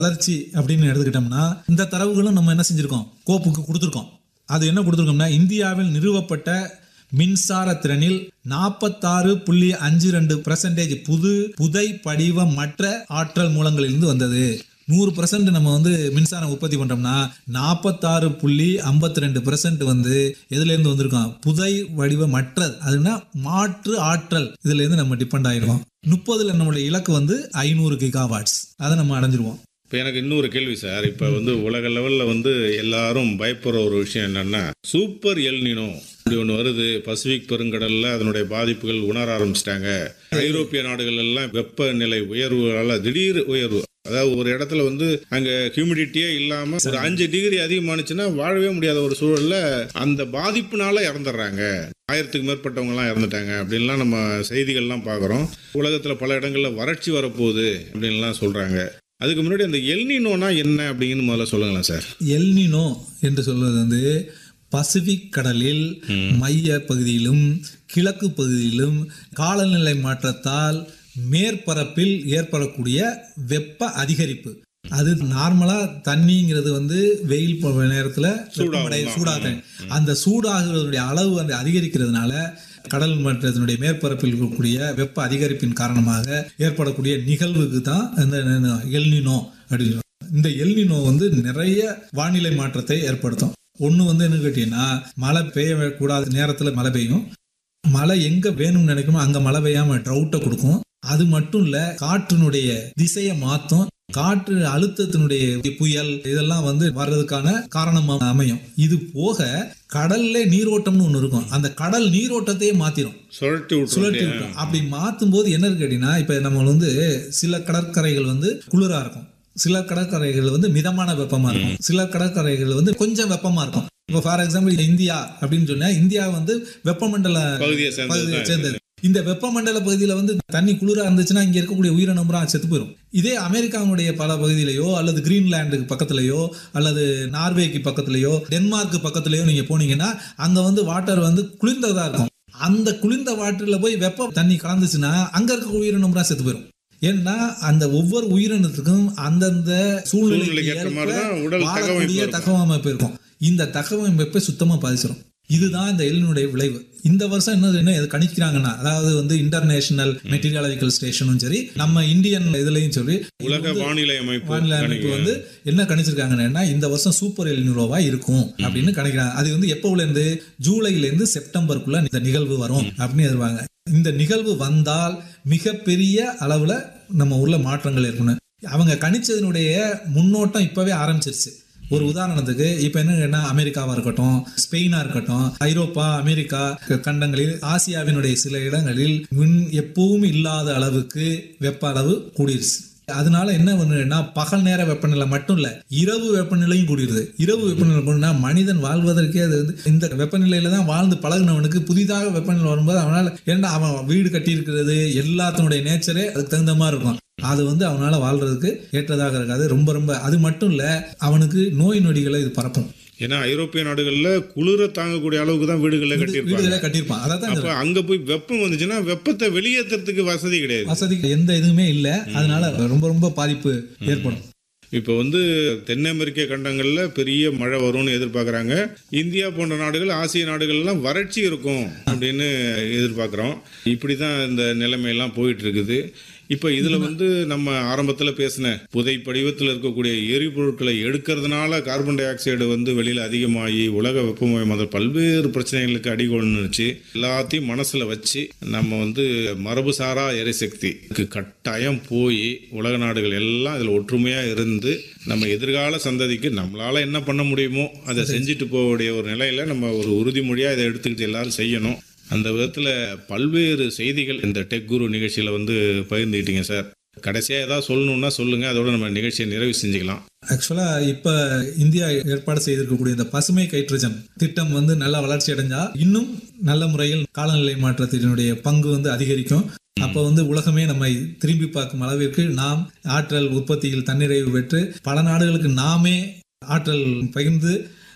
வளர்ச்சி அப்படின்னு எடுத்துக்கிட்டோம்னா இந்த தரவுகளும் நம்ம என்ன செஞ்சிருக்கோம் கோப்புக்கு கொடுத்துருக்கோம் அது என்ன கொடுத்துருக்கோம்னா இந்தியாவில் நிறுவப்பட்ட மின்சார திறனில் நாற்பத்தாறு புள்ளி அஞ்சு ரெண்டு பர்சன்டேஜ் புது புதை படிவ மற்ற ஆற்றல் மூலங்களிலிருந்து வந்தது நூறு பர்சன்ட் நம்ம வந்து மின்சாரம் உற்பத்தி பண்றோம்னா நாற்பத்தாறு புள்ளி ஐம்பத்தி ரெண்டு பர்சன்ட் வந்து எதுல இருந்து வந்திருக்கோம் புதை வடிவ மற்றது அதுனா மாற்று ஆற்றல் இதுல இருந்து நம்ம டிபெண்ட் ஆயிருக்கோம் முப்பதுல நம்மளுடைய இலக்கு வந்து ஐநூறு கிகாவாட்ஸ் அதை நம்ம அடைஞ்சிருவோம் இப்போ எனக்கு இன்னொரு கேள்வி சார் இப்போ வந்து உலக லெவலில் வந்து எல்லாரும் பயப்படுற ஒரு விஷயம் என்னன்னா சூப்பர் எல்னினோ இப்படி ஒன்று வருது பசிபிக் பெருங்கடலில் அதனுடைய பாதிப்புகள் உணர ஆரம்பிச்சிட்டாங்க ஐரோப்பிய நாடுகள் எல்லாம் வெப்பநிலை உயர்வுகளால் திடீர் உயர்வு அதாவது ஒரு இடத்துல வந்து அங்க ஹியூமிடிட்டியே இல்லாம ஒரு அஞ்சு டிகிரி அதிகமானுச்சுன்னா வாழவே முடியாத ஒரு சூழல்ல அந்த பாதிப்புனால இறந்துடுறாங்க ஆயிரத்துக்கு மேற்பட்டவங்க எல்லாம் இறந்துட்டாங்க அப்படின்லாம் நம்ம செய்திகள்லாம் பார்க்குறோம் உலகத்துல பல இடங்கள்ல வறட்சி வரப்போகுது அப்படின்லாம் சொல்றாங்க அதுக்கு முன்னாடி அந்த எல்னினோனா என்ன அப்படிங்கன்னு முதல்ல சொல்லுங்களேன் சார் எல்னினோ என்று சொல்வது வந்து பசிபிக் கடலில் மைய பகுதியிலும் கிழக்கு பகுதியிலும் காலநிலை மாற்றத்தால் மேற்பரப்பில் ஏற்படக்கூடிய வெப்ப அதிகரிப்பு அது நார்மலா தண்ணிங்கிறது வந்து வெயில் ப- நேரத்துல வெப்பமடை சூடாக அந்த சூடாகிறதுடைய அளவு அந்த அதிகரிக்கிறதுனால கடல் மட்டத்தினுடைய மேற்பரப்பில் இருக்கக்கூடிய வெப்ப அதிகரிப்பின் காரணமாக ஏற்படக்கூடிய நிகழ்வுக்கு தான் இந்த எல்னினோ அப்படின்னு சொல்றோம். இந்த எல்னினோ வந்து நிறைய வானிலை மாற்றத்தை ஏற்படுத்தும் ஒன்று வந்து என்ன கேட்டீங்கன்னா மழை பெய்ய கூடாத நேரத்தில் மழை பெய்யும் மழை எங்க வேணும்னு நினைக்குமோ அங்க மழை பெய்யாம ட்ரவுட்டை கொடுக்கும் அது மட்டும் இல்ல காற்றினுடைய திசையை மாத்தும் காற்று அழுத்தத்தினுடைய புயல் இதெல்லாம் வந்து வர்றதுக்கான காரணமா அமையும் இது போக கடல்ல நீரோட்டம்னு ஒண்ணு இருக்கும் அந்த கடல் நீரோட்டத்தையே மாத்திரும் சுழட்டி சுழற்றி விட்டுரும் விட்டுரும் அப்படி மாற்றும் போது என்ன கேட்டீங்கன்னா இப்ப நம்ம வந்து சில கடற்கரைகள் வந்து குளிரா இருக்கும் சில கடற்கரைகள் வந்து மிதமான வெப்பமா இருக்கும் சில கடற்கரைகள் வந்து கொஞ்சம் வெப்பமா இருக்கும் இப்போ ஃபார் எக்ஸாம்பிள் இந்தியா அப்படின்னு சொன்னா இந்தியா வந்து வெப்பமண்டல பகுதியை சேர்ந்தது பகுதியை சேர்ந்தது இந்த வெப்பமண்டல பகுதியில வந்து தண்ணி குளிரா இருந்துச்சுன்னா இங்க இருக்கக்கூடிய உயிரினம் பூரா செத்து போயிடும் இதே அமெரிக்காவுடைய பல பகுதியிலையோ அல்லது கிரீன்லாண்டுக்கு பக்கத்துலயோ அல்லது நார்வேக்கு பக்கத்துலயோ டென்மார்க் பக்கத்துலயோ நீங்க போனீங்கன்னா அங்க வந்து வாட்டர் வந்து குளிர்ந்ததா இருக்கும் அந்த குளிர்ந்த வாட்டர்ல போய் வெப்ப தண்ணி கலந்துச்சுன்னா அங்க இருக்க உயிரினம் பூரா செத்து போயிடும் ஏன்னா அந்த ஒவ்வொரு உயிரினத்துக்கும் அந்தந்த சூழ்நிலைக்கு சூழ்நிலைக்கு ஏற்ற மாதிரி ஏற்ப தான் உடல் வாழக்கூடிய தகவமைப்பு இருக்கும். தகவமைப்பு இருக்கும் இந்த தகவமைப்பை சுத்தமா பாதிச்சிடும் இதுதான் இந்த எல்லினுடைய விளைவு இந்த வருஷம் என்ன என்ன இது கணிக்கிறாங்கன்னா அதாவது வந்து இன்டர்நேஷனல் மெட்டீரியாலஜிக்கல் ஸ்டேஷனும் சரி நம்ம இந்தியன் இதுலயும் சரி உலக வானிலை அமைப்பு வானிலை அமைப்பு வந்து என்ன கணிச்சிருக்காங்கன்னா இந்த வருஷம் சூப்பர் எல்னிரோவா இருக்கும் அப்படின்னு கணிக்கிறாங்க அது வந்து எப்போல இருந்து ஜூலைல இருந்து செப்டம்பருக்குள்ள இந்த நிகழ்வு வரும் அப்படின்னு எதிர்வாங்க இந்த நிகழ்வு வந்தால் மிகப்பெரிய அளவுல நம்ம ஊர்ல மாற்றங்கள் ஏற்படும் அவங்க கணிச்சதனுடைய முன்னோட்டம் இப்பவே ஆரம்பிச்சிருச்சு ஒரு உதாரணத்துக்கு இப்ப என்ன அமெரிக்காவா இருக்கட்டும் ஸ்பெயினா இருக்கட்டும் ஐரோப்பா அமெரிக்கா கண்டங்களில் ஆசியாவினுடைய சில இடங்களில் முன் எப்பவும் இல்லாத அளவுக்கு வெப்ப அளவு கூடிருச்சு அதனால என்ன பண்ணுன்னா பகல் நேர வெப்பநிலை மட்டும் இல்ல இரவு வெப்பநிலையும் கூடிருது இரவு வெப்பநிலை கூடினா மனிதன் வாழ்வதற்கே அது வந்து இந்த வெப்பநிலையில தான் வாழ்ந்து பழகினவனுக்கு புதிதாக வெப்பநிலை வரும்போது அவனால ஏன்னா அவன் வீடு கட்டி இருக்கிறது எல்லாத்தினுடைய நேச்சரே அதுக்கு தகுந்த மாதிரி இருக்கும் அது வந்து அவனால வாழ்றதுக்கு ஏற்றதாக இருக்காது ரொம்ப ரொம்ப அது மட்டும் இல்ல அவனுக்கு நோய் நொடிகளை இது பரப்பும் ஏன்னா ஐரோப்பிய நாடுகள்ல குளிர தாங்கக்கூடிய அளவுக்கு தான் வீடுகளை கட்டியிருப்பாங்க வீடுகளை கட்டியிருப்பான் அதான் தான் அப்ப அங்க போய் வெப்பம் வந்துச்சுன்னா வெப்பத்தை வெளியேற்றுறதுக்கு வசதி கிடையாது வசதி எந்த இதுவுமே இல்ல அதனால ரொம்ப ரொம்ப பாதிப்பு ஏற்படும் இப்போ வந்து தென் அமெரிக்க கண்டங்கள்ல பெரிய மழை வரும்னு எதிர்பார்க்குறாங்க இந்தியா போன்ற நாடுகள் ஆசிய நாடுகள்லாம் வறட்சி இருக்கும் அப்படின்னு எதிர்பார்க்குறோம் இப்படி தான் இந்த நிலைமையெல்லாம் போயிட்டு இருக்குது இப்போ இதில் வந்து நம்ம ஆரம்பத்தில் பேசின புதை படிவத்தில் இருக்கக்கூடிய எரிபொருட்களை எடுக்கிறதுனால கார்பன் டை ஆக்சைடு வந்து வெளியில் அதிகமாகி உலக வெப்பமயமாதல் பல்வேறு பிரச்சனைகளுக்கு அடிகொள்னுச்சு எல்லாத்தையும் மனசில் வச்சு நம்ம வந்து மரபுசாரா எரிசக்திக்கு கட்டாயம் போய் உலக நாடுகள் எல்லாம் இதில் ஒற்றுமையாக இருந்து நம்ம எதிர்கால சந்ததிக்கு நம்மளால் என்ன பண்ண முடியுமோ அதை செஞ்சுட்டு போகக்கூடிய ஒரு நிலையில் நம்ம ஒரு உறுதிமொழியாக இதை எடுத்துக்கிட்டு எல்லாரும் செய்யணும் அந்த விதத்தில் பல்வேறு செய்திகள் இந்த டெக் குரு நிகழ்ச்சியில் வந்து பகிர்ந்துக்கிட்டீங்க சார் கடைசியாக ஏதாவது சொல்லணும்னா சொல்லுங்கள் அதோட நம்ம நிகழ்ச்சியை நிறைவு செஞ்சுக்கலாம் ஆக்சுவலா இப்ப இந்தியா ஏற்பாடு செய்திருக்கக்கூடிய இந்த பசுமை கைட்ரஜன் திட்டம் வந்து நல்லா வளர்ச்சி அடைஞ்சா இன்னும் நல்ல முறையில் காலநிலை மாற்றத்தினுடைய பங்கு வந்து அதிகரிக்கும் அப்ப வந்து உலகமே நம்மை திரும்பி பார்க்கும் அளவிற்கு நாம் ஆற்றல் உற்பத்தியில் தன்னிறைவு பெற்று பல நாடுகளுக்கு நாமே ஆற்றல் பகிர்ந்து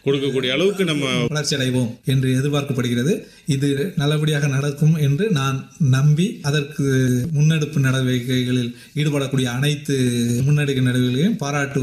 கொடுக்கக்கூடிய அளவுக்கு நம்ம வளர்ச்சி அடைவோம் என்று எதிர்பார்க்கப்படுகிறது இது நல்லபடியாக நடக்கும் என்று நான் நம்பி அதற்கு முன்னெடுப்பு நடவடிக்கைகளில் ஈடுபடக்கூடிய அனைத்து முன்னெடுப்பு நடவடிக்கைகளையும் பாராட்டு